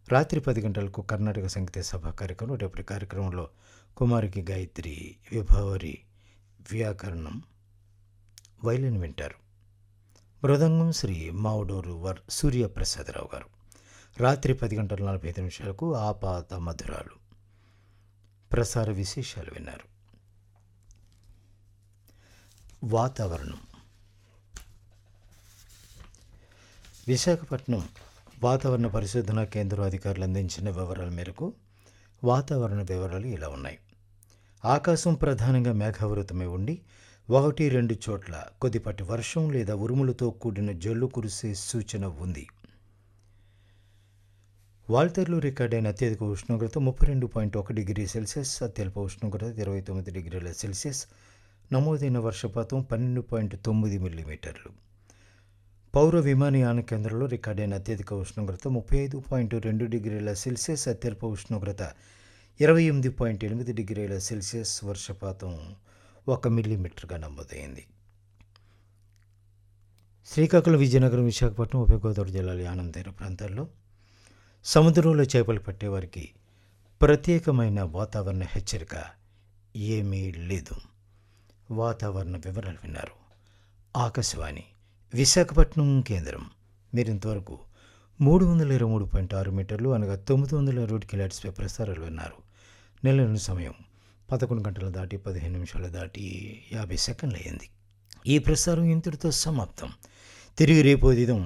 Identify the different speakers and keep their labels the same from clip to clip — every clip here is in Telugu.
Speaker 1: రాత్రి పది గంటలకు కర్ణాటక సంగీత సభ కార్యక్రమం రేపటి కార్యక్రమంలో కుమారికి గాయత్రి విభావరి వ్యాకరణం వైలిన్ వింటారు మృదంగం శ్రీ మావుడూరు వర్ సూర్యప్రసాదరావు గారు రాత్రి పది గంటల నలభై ఐదు నిమిషాలకు ఆపాత మధురాలు ప్రసార విశేషాలు విన్నారు వాతావరణం విశాఖపట్నం వాతావరణ పరిశోధనా కేంద్రం అధికారులు అందించిన వివరాల మేరకు వాతావరణ వివరాలు ఇలా ఉన్నాయి ఆకాశం ప్రధానంగా మేఘావృతమై ఉండి ఒకటి రెండు చోట్ల కొద్దిపాటి వర్షం లేదా ఉరుములతో కూడిన జల్లు కురిసే సూచన ఉంది వాల్తేర్లో రికార్డైన అత్యధిక ఉష్ణోగ్రత ముప్పై రెండు పాయింట్ ఒక డిగ్రీ సెల్సియస్ అత్యల్ప ఉష్ణోగ్రత ఇరవై తొమ్మిది డిగ్రీల సెల్సియస్ నమోదైన వర్షపాతం పన్నెండు పాయింట్ తొమ్మిది మిల్లీమీటర్లు పౌర విమానయాన కేంద్రంలో రికార్డైన అత్యధిక ఉష్ణోగ్రత ముప్పై ఐదు పాయింట్ రెండు డిగ్రీల సెల్సియస్ అత్యల్ప ఉష్ణోగ్రత ఇరవై ఎనిమిది పాయింట్ ఎనిమిది డిగ్రీల సెల్సియస్ వర్షపాతం ఒక మిల్లీమీటర్గా నమోదైంది శ్రీకాకుళం విజయనగరం విశాఖపట్నం ఉభయ గోదావరి జిల్లాల యానం తీర ప్రాంతాల్లో సముద్రంలో చేపలు పట్టేవారికి ప్రత్యేకమైన వాతావరణ హెచ్చరిక ఏమీ లేదు వాతావరణ వివరాలు విన్నారు ఆకాశవాణి విశాఖపట్నం కేంద్రం మీరు ఇంతవరకు మూడు వందల ఇరవై మూడు పాయింట్ ఆరు మీటర్లు అనగా తొమ్మిది వందల ఇరవై కిలోట్స్పై ప్రసారాలు విన్నారు నెలల సమయం పదకొండు గంటల దాటి పదిహేను నిమిషాలు దాటి యాభై సెకండ్లు అయింది ఈ ప్రసారం ఇంతటితో సమాప్తం తిరిగి రేపు ఉదయం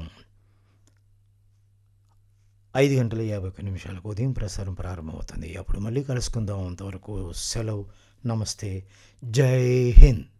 Speaker 1: ఐదు గంటల యాభై ఒక్క నిమిషాలకు ఉదయం ప్రసారం ప్రారంభమవుతుంది అప్పుడు మళ్ళీ కలుసుకుందాం అంతవరకు సెలవు నమస్తే జై హింద్